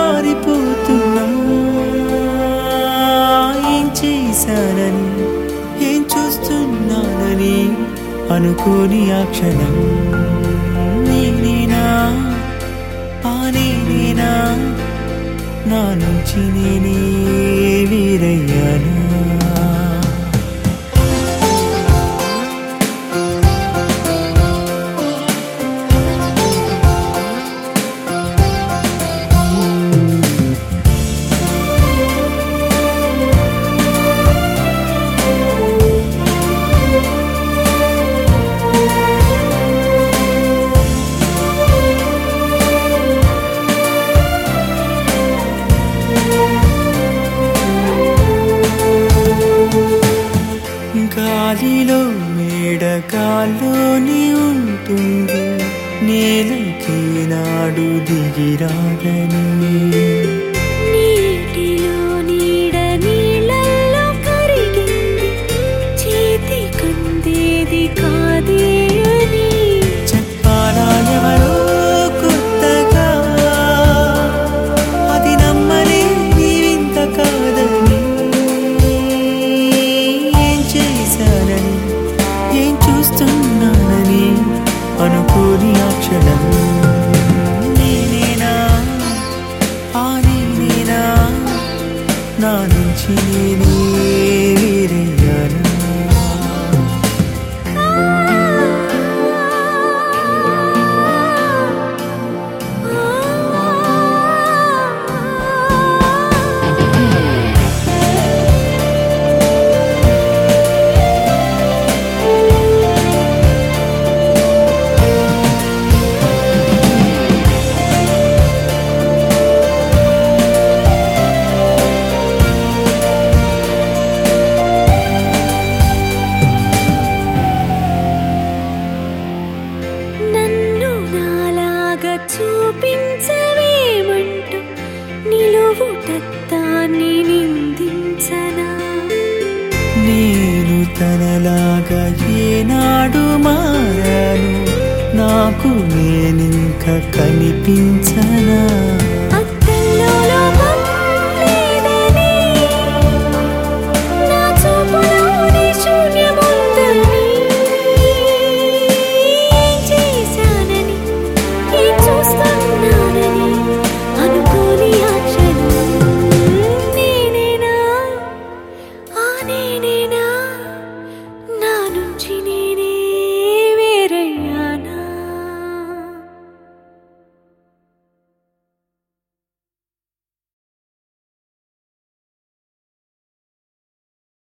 మారిపోతున్నా ఏం చేశానని ఏం చూస్తున్నానని అనుకోని ఆ క్షణం నేనేనా ఆ నేనేనా నా నుంచి నేనే వీరయ్యానా గాలిలో మేడకాల్లోని ఉంటుంది నేలకి నాడు దిగిరాదని నీటిలో నీడ నీళ్ళల్లో కరిగింది చేతి కందేది కాదే అని చెప్పాలా ఎవరో కొత్తగా అది నమ్మలే వింత కాదని ఏం చేశానని ఏం చూస్తున్నానని అనుకోని ఆ క్షణం నేనేనా ఆ నేనేనా నా నుంచి నేనే వేరయ్యానా నన్ను నాలాగా చూపించవేమంటూ నిలువుటత్తాన్ని నిందించనా నేను తనలాగా ఏనాడు మారాను నాకు నేనింక కనిపించనా